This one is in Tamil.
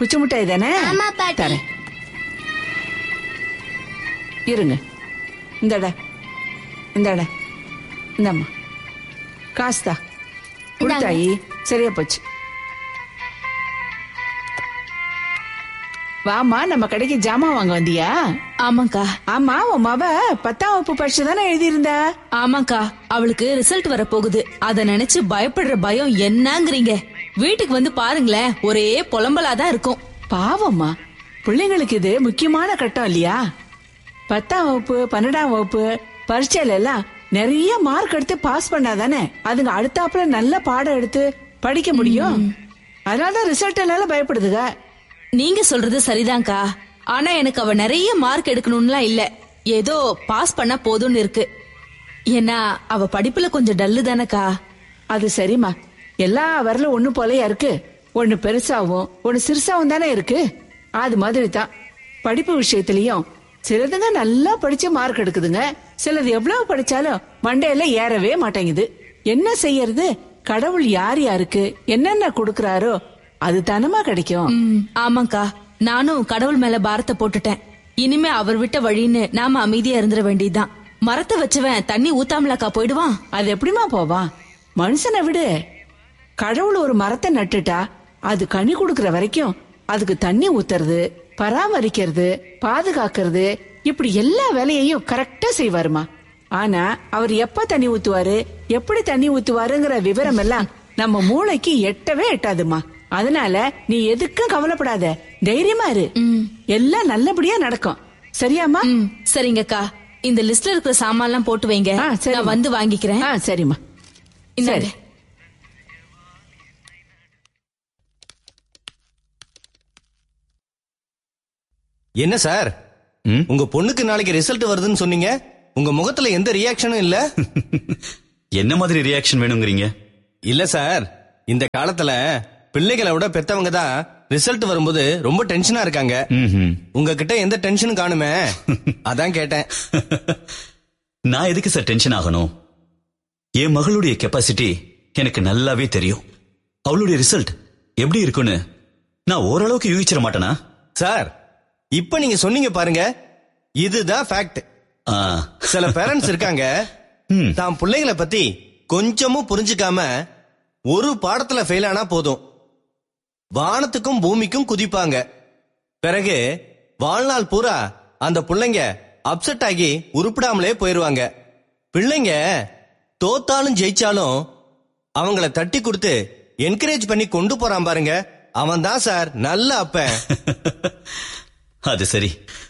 குச்சி மிட்டாய் தானே ஆமா, பாட்டி. தரேன் இருங்க இந்தடா இந்தடா இந்தம்மா காசுதா கொடுத்தாயி சரியா போச்சு வாமா நம்ம கடைக்கு ஜாமான் வாங்க வந்தியா ஆமாக்கா ஆமா உன் மவ பத்தாம் வகுப்பு பரிசு தானே எழுதியிருந்தா ஆமாக்கா அவளுக்கு ரிசல்ட் வர போகுது அத நினைச்சு பயப்படுற பயம் என்னங்கறீங்க வீட்டுக்கு வந்து பாருங்களேன் ஒரே புலம்பலாதான் இருக்கும் பாவம்மா பிள்ளைங்களுக்கு இது முக்கியமான கட்டம் இல்லையா பத்தாம் வகுப்பு பன்னெண்டாம் வகுப்பு பரீட்சையில எல்லாம் நிறைய மார்க் எடுத்து பாஸ் பண்ணாதானே அதுங்க அடுத்தாப்புல நல்ல பாடம் எடுத்து படிக்க முடியும் அதனாலதான் ரிசல்ட் எல்லாம் பயப்படுதுங்க நீங்க சொல்றது சரிதான்க்கா ஆனா எனக்கு அவ நிறைய மார்க் எடுக்கணும்லாம் இல்ல ஏதோ பாஸ் பண்ணா போதும்னு இருக்கு ஏன்னா அவ படிப்புல கொஞ்சம் டல்லு தானக்கா அது சரிம்மா எல்லா வரலும் ஒண்ணு போலயா இருக்கு ஒண்ணு பெருசாவும் ஒண்ணு சிறுசாவும் தானே இருக்கு அது மாதிரி தான் படிப்பு விஷயத்திலயும் சிலதுங்க நல்லா படிச்சு மார்க் எடுக்குதுங்க சிலது எவ்வளவு படிச்சாலும் மண்டையில ஏறவே மாட்டேங்குது என்ன செய்யறது கடவுள் யார் யாருக்கு என்னென்ன கொடுக்கறாரோ அது தானமா கிடைக்கும் ம், ஆமாக்கா நானும் கடவுள் மேல பாரத்தை போட்டுட்டேன் இனிமே அவர் விட்ட வழின்னு நாம அமைதியா இருந்துட வேண்டியதுதான் மரத்தை வச்சவன் தண்ணி ஊத்தாமலாக்கா போயிடுவான் அது எப்படிம்மா போவான் மனுஷனை விடு கடவுள் ஒரு மரத்தை நட்டுட்டா அது கனி கொடுக்கற வரைக்கும் அதுக்கு தண்ணி ஊத்துறது பராமரிக்கிறது பாதுகாக்கிறது இப்படி எல்லா வேலையையும் கரெக்டா செய்வாருமா ஆனா அவர் எப்ப தண்ணி ஊத்துவாரு எப்படி தண்ணி ஊத்துவாருங்கிற விவரம் எல்லாம் நம்ம மூளைக்கு எட்டவே எட்டாதுமா அதனால நீ எதுக்கும் கவலைப்படாத தைரியமா இரு எல்லாம் நல்லபடியா நடக்கும் சரியாமா ம் சரிங்கக்கா இந்த லிஸ்ட்ல இருக்கிற சாமான்லாம் போட்டு வைங்க ஆ, சரிம்மா. நான் வந்து வாங்கிக்கிறேன் ஆ சரிம்மா இந்தாங்க. சரி. என்ன சார் ம்? உங்க பொண்ணுக்கு நாளைக்கு ரிசல்ட் வருதுன்னு சொன்னீங்க உங்க முகத்துல எந்த ரியாக்ஷனும் இல்ல என்ன மாதிரி ரியாக்ஷன் வேணுங்கிறீங்க இல்ல சார் இந்த காலத்துல பிள்ளைகளை விட பெத்தவங்க தான் ரிசல்ட் வரும்போது ரொம்ப டென்ஷனா இருக்காங்க ம்ஹும். உங்ககிட்ட எந்த டென்ஷனும் காணுமே அதான் கேட்டேன் நான் எதுக்கு சார் டென்ஷன் ஆகணும் என் மகளுடைய கெப்பாசிட்டி எனக்கு நல்லாவே தெரியும் அவளுடைய ரிசல்ட் எப்படி இருக்குன்னு நான் ஓரளவுக்கு யூகிச்சிட மாட்டேனா சார் இப்ப நீங்க சொன்னீங்க பாருங்க இதுதான் ஃபேக்ட் ஆ, சில பேரண்ட்ஸ் இருக்காங்க ம். தான் பிள்ளைங்களை பத்தி கொஞ்சமும் புரிஞ்சுக்காம ஒரு பாடத்துல ஃபெயில் ஆனா போதும் வானத்துக்கும் பூமிக்கும் குதிப்பாங்க பிறகு வாழ்நாள் பூரா அந்த பிள்ளைங்க அப்செட் ஆகி உருப்பிடாமலே போயிருவாங்க பிள்ளைங்க தோத்தாலும் ஜெயிச்சாலும் அவங்கள தட்டி கொடுத்து என்கரேஜ் பண்ணி கொண்டு போறான் பாருங்க அவன் தான் சார் நல்ல அப்பன் அது சரி